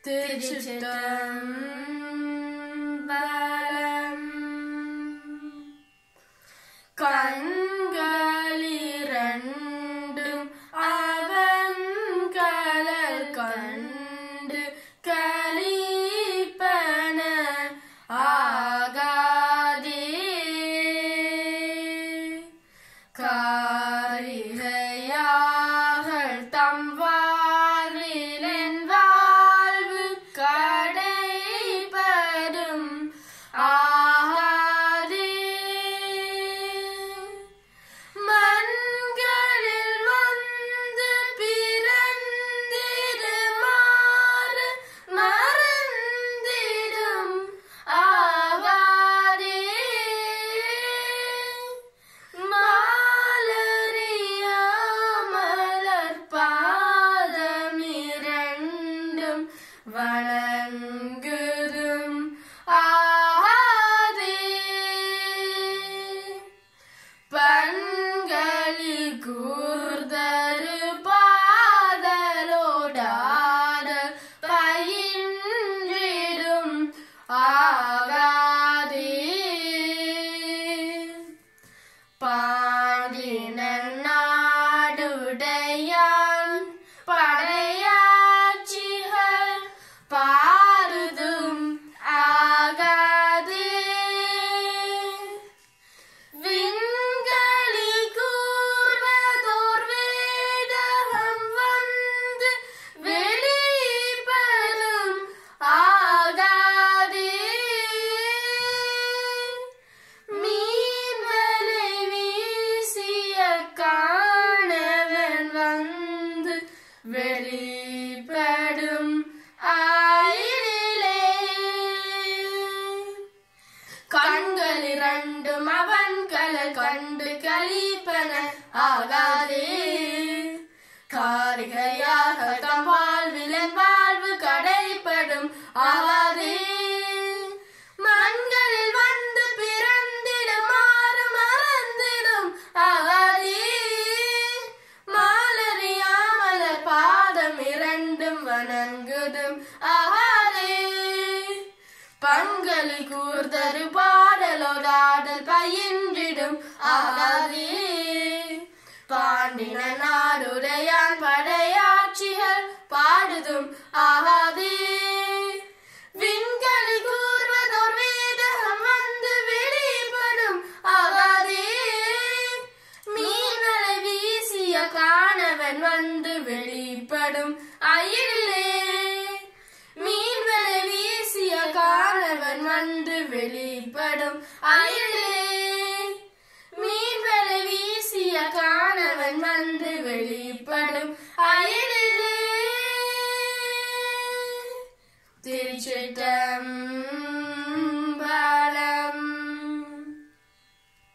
திருச்சிற்றம்பலம் கண்களிரண்டும் அவன் கலல் கண்டு கலிப்பன ஆகாதே காரிகையார்கள் தம் வாழ்விலென் வாழ்வு கடைபடும் ஆகாதே மண்களில் வந்து பிறந்திடுமாறு மறந்திடும் ஆகாதே மாலறியாமலர் பாதமிரண்டும் வணங்குதும் ஆகாதே பண்களி கூர்தரு பாதலோடாத பயின்றிடும் ஆகாதே பாடினன் நாடுடையான் படையாட்சிகள் பாருதும் ஆகாதே விண்களி கூர்வதோர் வேதகம் வந்து வெளிப்படும் ஆகாதே மீன்வலை வீசிய காணவன் வந்து வெளிப்படும் ஆயிரிலே கண்கள் இரண்டும் அவன் கலல் கண்டு கலிப்பன ஆகாதே காரிகையாக தம் வாழ்விலன் வாழ்வு கடைப்படும் ஆகாதே மண்களில் வந்து பிறந்திடுமாறு மறந்திடும் ஆகாதே மாலறியாமலர் பாதம் இரண்டும் வணங்குதும் ஆகாதே பங்களி கூர்தரு பாடலோடாடல் பயின்றிடும் ஆகாதே பாண்டின நாடுடையான் படையாட்சிகள் பாடுதும் ஆகாதே விண்களி கூர்வதோர் வேதகம் வந்து வெளிப்படும் ஆகாதே மீன்களை வீசிய காணவன் வந்து வெளிப்படும் அயிரிலே மீன்களை வீசிய காணவன் வந்து வெளிப்படும் அயிரிலே மீன்களை வீசிய காணவன் வந்து வெளிப்படும் அயிரிலே திருச்சிட்டம்